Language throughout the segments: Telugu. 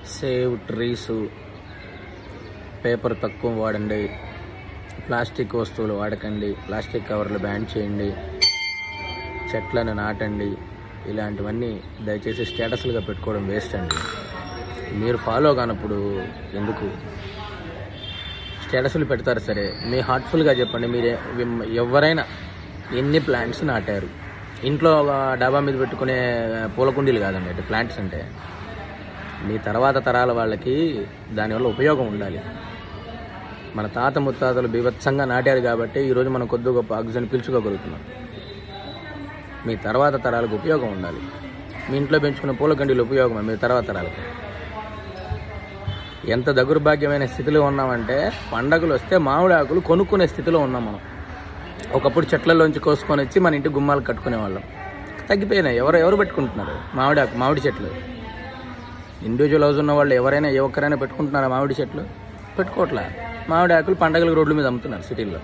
సేవ్ ట్రీస్ పేపర్ తక్కువ వాడండి ప్లాస్టిక్ వస్తువులు వాడకండి ప్లాస్టిక్ కవర్లు బ్యాన్ చేయండి చెట్లను నాటండి ఇలాంటివన్నీ దయచేసి స్టేటస్లుగా పెట్టుకోవడం వేస్ట్ అండి మీరు ఫాలో కానప్పుడు ఎందుకు స్టేటస్లు పెడతారు సరే మీ హార్ట్ఫుల్గా చెప్పండి మీరు ఎ- ఎవరైనా ఎన్ని ప్లాంట్స్ నాటారు ఇంట్లో ఒక డాబా మీద పెట్టుకునే పూల కుండీలు కాదండి అంటే ప్లాంట్స్ అంటే మీ తర్వాత తరాల వాళ్ళకి దానివల్ల ఉపయోగం ఉండాలి మన తాత ముత్తాతలు బీభత్సంగా నాటారు కాబట్టి ఈరోజు మనం కొద్ది గొప్ప ఆక్సిజన్ పీల్చుకోగలుగుతున్నాం మీ తర్వాత తరాలకు ఉపయోగం ఉండాలి మీ ఇంట్లో పెంచుకున్న పూల కండీలు ఉపయోగమే మీ తర్వాత తరాలకు ఎంత దౌర్భాగ్యమైన స్థితిలో ఉన్నామంటే పండగలు వస్తే మామిడి ఆకులు కొనుక్కునే స్థితిలో ఉన్నాం మనం ఒకప్పుడు చెట్లలోంచి కోసుకొని వచ్చి మన ఇంటి గుమ్మాలు కట్టుకునే వాళ్ళం తగ్గిపోయినాయి ఎవరు ఎవరు పెట్టుకుంటున్నారు మామిడి ఆకు మామిడి చెట్లు ఇండివిజువల్ హౌస్ ఉన్న వాళ్ళు ఎవరైనా ఏ ఒక్కరైనా పెట్టుకుంటున్నారా మామిడి చెట్లు పెట్టుకోవట్లే మామిడి ఆకులు పండగలకు రోడ్ల మీద అమ్ముతున్నారు సిటీల్లో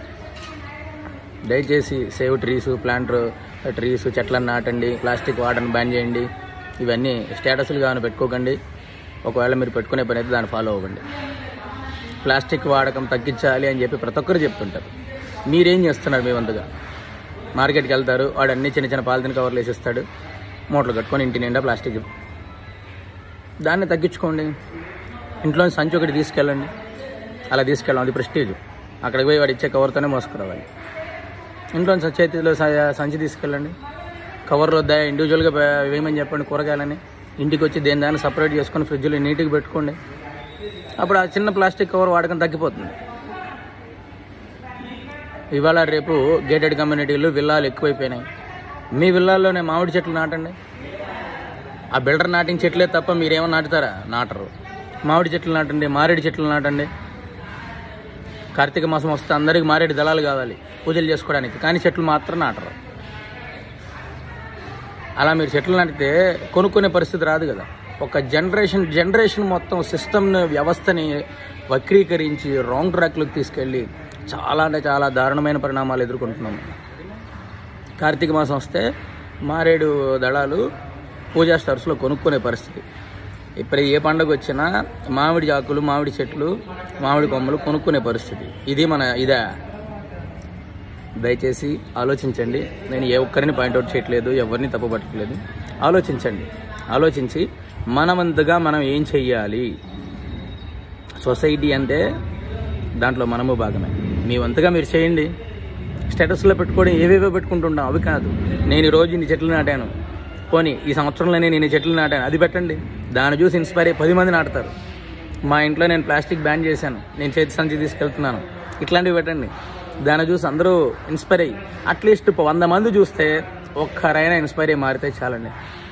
దయచేసి సేవ్ ట్రీస్ ప్లాంట్ ట్రీస్ చెట్లను నాటండి ప్లాస్టిక్ వాటర్ని బ్యాన్ చేయండి ఇవన్నీ స్టేటస్లు కానీ పెట్టుకోకండి ఒకవేళ మీరు పెట్టుకునే పని అయితే దాన్ని ఫాలో అవ్వండి ప్లాస్టిక్ వాడకం తగ్గించాలి అని చెప్పి ప్రతి ఒక్కరు చెప్తుంటారు మీరేం చేస్తున్నారు మీ వంతుగా మార్కెట్కి వెళ్తారు వాడు అన్ని చిన్న చిన్న పాలిథిన్ కవర్లు వేసిస్తాడు మూటలు కట్టుకొని ఇంటి నిండా ప్లాస్టిక్ దాన్ని తగ్గించుకోండి ఇంట్లో సంచి ఒకటి తీసుకెళ్ళండి అలా తీసుకెళ్ళాం అది ప్రెస్టీజ్ అక్కడికి పోయి వాడు ఇచ్చే కవర్తోనే మోసుకురావాలి ఇంట్లో చేతిలో స- సంచి తీసుకెళ్ళండి కవర్లో దా ఇండివిజువల్గా వే- వేయమని చెప్పండి కూరగాయలని ఇంటికి వచ్చి దేని దాన్ని సపరేట్ చేసుకొని ఫ్రిడ్జ్లో నీట్గా పెట్టుకోండి అప్పుడు ఆ చిన్న ప్లాస్టిక్ కవర్ వాడకం తగ్గిపోతుంది ఇవాళ రేపు గేటెడ్ కమ్యూనిటీలు విల్లాలు ఎక్కువైపోయినాయి మీ విల్లాల్లోనే మామిడి చెట్లు నాటండి ఆ బిల్డర్ నాటిన చెట్లే తప్ప మీరేమో నాటుతారా నాటరు మామిడి చెట్లు నాటండి మారేడు చెట్లు నాటండి కార్తీక మాసం వస్తే అందరికి మారేడు దళాలు కావాలి పూజలు చేసుకోవడానికి కానీ చెట్లు మాత్రం నాటరు అలా మీరు చెట్లు నాటితే కొనుక్కునే పరిస్థితి రాదు కదా ఒక జనరేషన్ జనరేషన్ మొత్తం సిస్టమ్ని వ్యవస్థని వక్రీకరించి రాంగ్ ట్రాక్లోకి తీసుకెళ్ళి చాలా అంటే చాలా దారుణమైన పరిణామాలు ఎదుర్కొంటున్నాం కార్తీక మాసం వస్తే మారేడు దళాలు పూజా స్టోర్స్లో కొనుక్కునే పరిస్థితి ఇప్పుడు ఏ పండుగ వచ్చినా మామిడి ఆకులు మామిడి చెట్లు మామిడి కొమ్మలు కొనుక్కునే పరిస్థితి ఇది మన ఇదే దయచేసి ఆలోచించండి నేను ఏ ఒక్కరిని పాయింట్అవుట్ చేయట్లేదు ఎవరిని తప్పుపట్టట్లేదు ఆలోచించండి ఆలోచించి మనవంతుగా మనం ఏం చెయ్యాలి సొసైటీ అంటే దాంట్లో మనము భాగమే మీ వంతుగా మీరు చేయండి స్టేటస్లో పెట్టుకోవడం ఏవేవో పెట్టుకుంటుంటాం అవి కాదు నేను ఈ రోజు ఇన్ని చెట్లు నాటాను పోనీ ఈ సంవత్సరంలోనే నేను ఇన్ని చెట్లు నాటాను అది పెట్టండి దాన్ని చూసి ఇన్స్పైర్ అయ్యి పది మంది నాటుతారు మా ఇంట్లో నేను ప్లాస్టిక్ బ్యాన్ చేశాను నేను చేతి సంచి తీసుకెళ్తున్నాను ఇట్లాంటివి పెట్టండి దాన్ని చూసి అందరూ ఇన్స్పైర్ అయ్యి అట్లీస్ట్ వంద మంది చూస్తే ఒక్కరైనా ఇన్స్పైర్ అయ్యి మారితే చాలండి